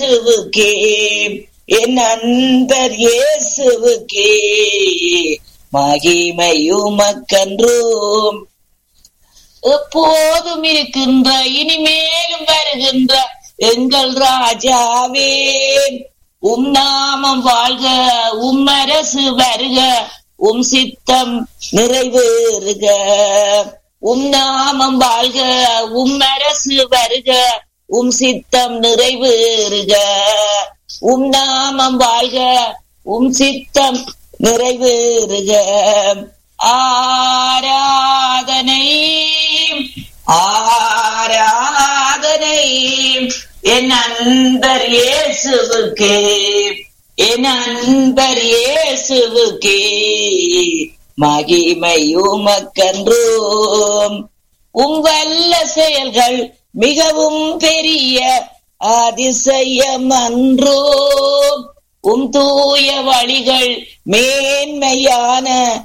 இயேசுவுக்கே என் அன்பர் இயேசுவுக்கே மகிமையுமக்கன்றும் எப்போதும் இருக்கின்ற இனிமேலும் வருகின்ற எங்கள் ராஜாவே உம் நாமம் வாழ்க உம் அரசு வருக உம் சித்தம் நிறைவேறுக உம் நாமம் வாழ்க உம் அரசு வருக உம் சித்தம் நிறைவேறுக உம் நாமம் வாழ்க உம் சித்தம் நிறைவேறுக ஆராதனை ஆராதனை என் அன்பர் இயேசுவுக்கே என் அன்பர் இயேசுவுக்கே மகிமையுமக்கன்றோம் உம் வல்ல செயல்கள் மிகவும் பெரிய அதிசயம் அன்றோம் உம் தூய வழிகள் மேன்மையான